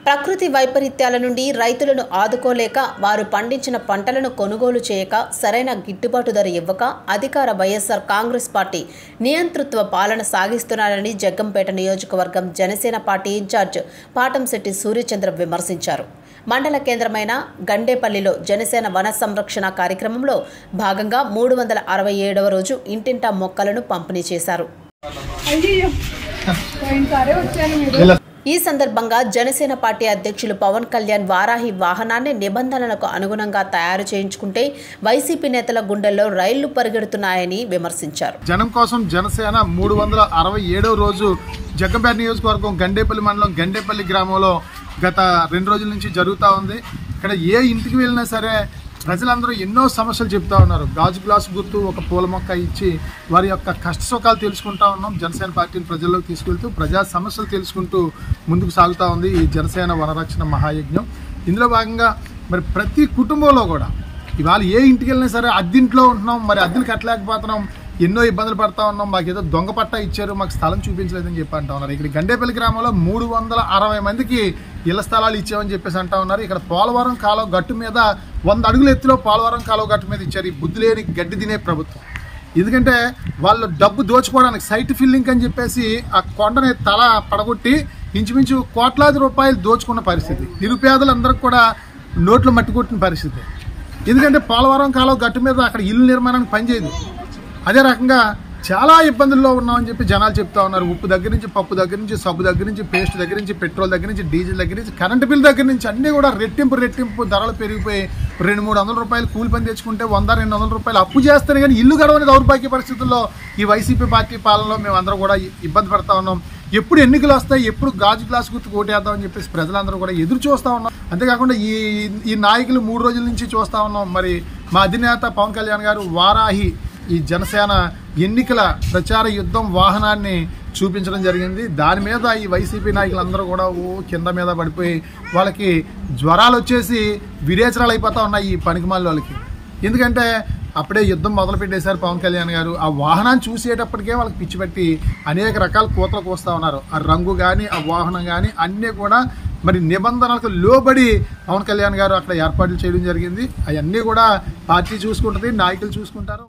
ప్రకృతి వైపరీత్యాల నుండి రైతులను ఆదుకోలేక వారు పండించిన పంటలను కొనుగోలు చేయక సరైన గిట్టుబాటు ధర ఇవ్వక అధికార వైఎస్ఆర్ కాంగ్రెస్ పార్టీ నియంతృత్వ పాలన సాగిస్తున్నారని జగ్గంపేట నియోజకవర్గం జనసేన పార్టీ ఇన్ఛార్జ్ పాటంశెట్టి సూర్యచంద్ర విమర్శించారు మండల కేంద్రమైన గండేపల్లిలో జనసేన వన సంరక్షణ కార్యక్రమంలో భాగంగా మూడు వందల అరవై ఏడవ రోజు ఇంటింటా మొక్కలను పంపిణీ చేశారు అయ్యో పోయినసారే వచ్చాను మీరు ఈ సందర్భంగా జనసేన పార్టీ అధ్యక్షులు పవన్ కళ్యాణ్ వారాహి వాహనాన్ని నిబంధనలకు అనుగుణంగా తయారు చేయించుకుంటే వైసీపీ నేతల గుండెల్లో రైళ్లు పరిగెడుతున్నాయని విమర్శించారు జనం కోసం జనసేన మూడు వందల అరవై ఏడవ రోజు జగ్గంపేట నియోజకవర్గం గండేపల్లి మండలం గండేపల్లి గ్రామంలో గత రెండు రోజుల నుంచి జరుగుతూ ఉంది ఇక్కడ ఏ ఇంటికి వెళ్ళినా సరే ప్రజలందరూ ఎన్నో సమస్యలు చెప్తా ఉన్నారు గాజు గ్లాసు గుర్తు ఒక పూల మొక్క ఇచ్చి వారి యొక్క కష్ట సుఖాలు తెలుసుకుంటా ఉన్నాం జనసేన పార్టీని ప్రజల్లోకి తీసుకెళ్తూ ప్రజా సమస్యలు తెలుసుకుంటూ ముందుకు సాగుతూ ఉంది ఈ జనసేన వనరక్షణ మహాయజ్ఞం ఇందులో భాగంగా మరి ప్రతి కుటుంబంలో కూడా ఇవాళ ఏ ఇంటికి వెళ్ళినా సరే అద్దెంట్లో ఉంటున్నాం మరి అద్దెలు కట్టలేకపోతున్నాం ఎన్నో ఇబ్బందులు పడతా ఉన్నాం మాకు ఏదో దొంగ పట్టా ఇచ్చారు మాకు స్థలం చూపించలేదని చెప్పి అంటా ఉన్నారు ఇక్కడ గండేపల్లి గ్రామంలో మూడు వందల అరవై మందికి ఇళ్ల స్థలాలు ఇచ్చామని చెప్పేసి అంటా ఉన్నారు ఇక్కడ పోలవరం కాలువ గట్టు మీద వంద అడుగుల ఎత్తులో పోలవరం కాలువ గట్టు మీద ఇచ్చారు ఈ బుద్ధి లేని గడ్డి తినే ప్రభుత్వం ఎందుకంటే వాళ్ళు డబ్బు దోచుకోవడానికి సైట్ ఫిల్లింగ్ అని చెప్పేసి ఆ కొండని తల పడగొట్టి ఇంచుమించు కోట్లాది రూపాయలు దోచుకున్న పరిస్థితి నిరుపేదలందరికీ కూడా నోట్లు మట్టి కొట్టిన పరిస్థితి ఎందుకంటే పోలవరం కాలువ గట్టు మీద అక్కడ ఇల్లు నిర్మాణానికి పనిచేయదు అదే రకంగా చాలా ఇబ్బందుల్లో ఉన్నామని చెప్పి జనాలు చెప్తా ఉన్నారు ఉప్పు దగ్గర నుంచి పప్పు దగ్గర నుంచి సబ్బు దగ్గర నుంచి పేస్ట్ దగ్గర నుంచి పెట్రోల్ దగ్గర నుంచి డీజిల్ దగ్గర నుంచి కరెంటు బిల్ దగ్గర నుంచి అన్నీ కూడా రెట్టింపు రెట్టింపు ధరలు పెరిగిపోయి రెండు మూడు వందల రూపాయలు కూలి పని తెచ్చుకుంటే వంద రెండు వందల రూపాయలు అప్పు చేస్తేనే కానీ ఇల్లు గడవని దౌర్భాగ్య పరిస్థితుల్లో ఈ వైసీపీ పార్టీ పాలనలో మేము అందరం కూడా ఇబ్బంది పడతా ఉన్నాం ఎప్పుడు ఎన్నికలు వస్తాయి ఎప్పుడు గాజు గ్లాస్ గుర్తు ఓటేద్దామని చెప్పేసి ప్రజలందరూ కూడా ఎదురు చూస్తూ ఉన్నాం అంతేకాకుండా ఈ ఈ నాయకులు మూడు రోజుల నుంచి చూస్తూ ఉన్నాం మరి మా అధినేత పవన్ కళ్యాణ్ గారు వారాహి ఈ జనసేన ఎన్నికల ప్రచార యుద్ధం వాహనాన్ని చూపించడం జరిగింది దాని మీద ఈ వైసీపీ నాయకులందరూ కూడా ఓ కింద మీద పడిపోయి వాళ్ళకి జ్వరాలు వచ్చేసి విరేచనాలు అయిపోతా ఉన్నాయి ఈ పనికిమాల వాళ్ళకి ఎందుకంటే అప్పుడే యుద్ధం మొదలు పెట్టేశారు పవన్ కళ్యాణ్ గారు ఆ వాహనాన్ని చూసేటప్పటికే వాళ్ళకి పిచ్చి పెట్టి అనేక రకాల కూతలు కోస్తూ ఉన్నారు ఆ రంగు కానీ ఆ వాహనం కానీ అన్నీ కూడా మరి నిబంధనలకు లోబడి పవన్ కళ్యాణ్ గారు అక్కడ ఏర్పాట్లు చేయడం జరిగింది అవన్నీ కూడా పార్టీ చూసుకుంటుంది నాయకులు చూసుకుంటారు